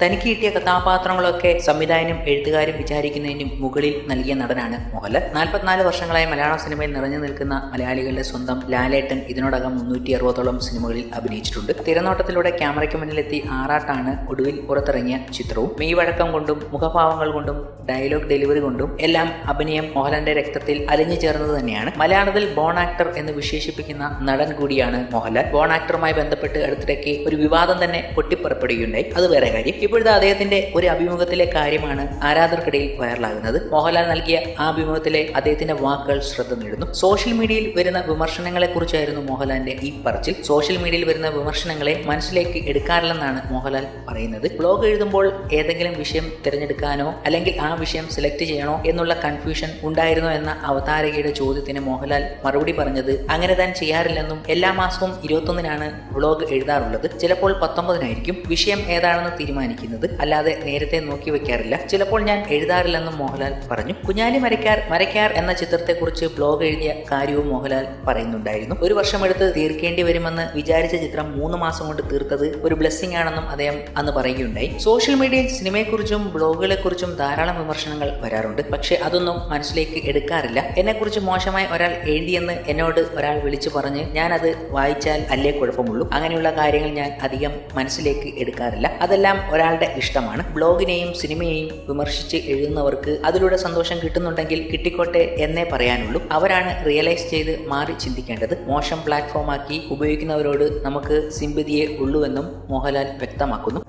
തനിക്ക് കിട്ടിയ കഥാപാത്രങ്ങളൊക്കെ സംവിധായകനും എഴുത്തുകാരും വിചാരിക്കുന്നതിനും മുകളിൽ നൽകിയ നടനാണ് മോഹൻലാൽ നാൽപ്പത്തിനാല് വർഷങ്ങളായി മലയാള സിനിമയിൽ നിറഞ്ഞു നിൽക്കുന്ന മലയാളികളുടെ സ്വന്തം ലാലേട്ടൻ ഇതിനോടകം മുന്നൂറ്റി അറുപതോളം സിനിമകളിൽ അഭിനയിച്ചിട്ടുണ്ട് തിരനോട്ടത്തിലൂടെ ക്യാമറയ്ക്ക് മുന്നിലെത്തി ആറാട്ടാണ് ഒടുവിൽ പുറത്തിറങ്ങിയ ചിത്രവും മെയ് വഴക്കം കൊണ്ടും മുഖഭാവങ്ങൾ കൊണ്ടും ഡയലോഗ് ഡെലിവറി കൊണ്ടും എല്ലാം അഭിനയം മോഹൻലാലിന്റെ രക്തത്തിൽ അലിഞ്ഞു ചേർന്നത് തന്നെയാണ് മലയാളത്തിൽ ബോൺ ആക്ടർ എന്ന് വിശേഷിപ്പിക്കുന്ന നടൻ കൂടിയാണ് മോഹൻലാൽ ബോൺ ആക്ടറുമായി ബന്ധപ്പെട്ട് അടുത്തിടയ്ക്ക് ഒരു വിവാദം തന്നെ പൊട്ടിപ്പുറപ്പെടുകയുണ്ടായി അത് വേറെ കാര്യം ഇപ്പോഴത്തെ അദ്ദേഹത്തിന്റെ ഒരു അഭിമുഖത്തിലെ കാര്യമാണ് ആരാധകർക്കിടയിൽ വൈറലാകുന്നത് മോഹൻലാൽ നൽകിയ ആ അഭിമുഖത്തിലെ അദ്ദേഹത്തിന്റെ വാക്കുകൾ ശ്രദ്ധ നേടുന്നു സോഷ്യൽ മീഡിയയിൽ വരുന്ന വിമർശനങ്ങളെ കുറിച്ചായിരുന്നു മോഹൻലാലിന്റെ ഈ പറച്ചിൽ സോഷ്യൽ മീഡിയയിൽ വരുന്ന വിമർശനങ്ങളെ മനസ്സിലേക്ക് എടുക്കാറില്ലെന്നാണ് മോഹൻലാൽ പറയുന്നത് ബ്ലോഗ് എഴുതുമ്പോൾ ഏതെങ്കിലും വിഷയം തിരഞ്ഞെടുക്കാനോ അല്ലെങ്കിൽ ആ വിഷയം സെലക്ട് ചെയ്യണോ എന്നുള്ള കൺഫ്യൂഷൻ ഉണ്ടായിരുന്നോ എന്ന അവതാരകയുടെ ചോദ്യത്തിന് മോഹൻലാൽ മറുപടി പറഞ്ഞത് അങ്ങനെ താൻ ചെയ്യാറില്ലെന്നും എല്ലാ മാസവും ഇരുപത്തൊന്നിനാണ് വ്ളോഗ് എഴുതാറുള്ളത് ചിലപ്പോൾ പത്തൊമ്പതിനായിരിക്കും വിഷയം ഏതാണെന്ന് തീരുമാനിക്കുന്നത് അല്ലാതെ നേരത്തെ നോക്കി വെക്കാറില്ല ചിലപ്പോൾ ഞാൻ എഴുതാറില്ലെന്നും മോഹൻലാൽ പറഞ്ഞു കുഞ്ഞാലി മരക്കാർ മരക്കാർ എന്ന ചിത്രത്തെക്കുറിച്ച് ബ്ലോഗ് എഴുതിയ കാര്യവും മോഹൻലാൽ പറയുന്നുണ്ടായിരുന്നു ഒരു വർഷമെടുത്ത് തീർക്കേണ്ടി വരുമെന്ന് വിചാരിച്ച ചിത്രം മൂന്ന് മാസം കൊണ്ട് തീർത്തത് ഒരു ബ്ലെസ്സിംഗ് ആണെന്നും അദ്ദേഹം അന്ന് പറയുകയുണ്ടായി സോഷ്യൽ മീഡിയയിൽ സിനിമയെക്കുറിച്ചും ബ്ലോഗുകളെക്കുറിച്ചും ധാരാളം വിമർശനങ്ങൾ വരാറുണ്ട് പക്ഷേ അതൊന്നും മനസ്സിലേക്ക് എടുക്കാറില്ല എന്നെക്കുറിച്ച് മോശമായി ഒരാൾ എഴുതിയെന്ന് എന്നോട് ഒരാൾ വിളിച്ചു പറഞ്ഞ് ഞാനത് വായിച്ചാൽ അല്ലേ കുഴപ്പമുള്ളൂ അങ്ങനെയുള്ള കാര്യങ്ങൾ ഞാൻ അധികം മനസ്സിലേക്ക് എടുക്കാറില്ല അതെല്ലാം ഒരാളുടെ ഇഷ്ടമാണ് ബ്ലോഗിനെയും സിനിമയെയും വിമർശിച്ച് എഴുതുന്നവർക്ക് അതിലൂടെ സന്തോഷം കിട്ടുന്നുണ്ടെങ്കിൽ കിട്ടിക്കോട്ടെ എന്നേ പറയാനുള്ളൂ അവരാണ് റിയലൈസ് ചെയ്ത് മാറി ചിന്തിക്കേണ്ടത് മോശം പ്ലാറ്റ്ഫോമാക്കി ഉപയോഗിക്കുന്നവരോട് നമുക്ക് സിമ്പതിയെ ഉള്ളൂവെന്നും മോഹൻലാൽ വ്യക്തമാക്കുന്നു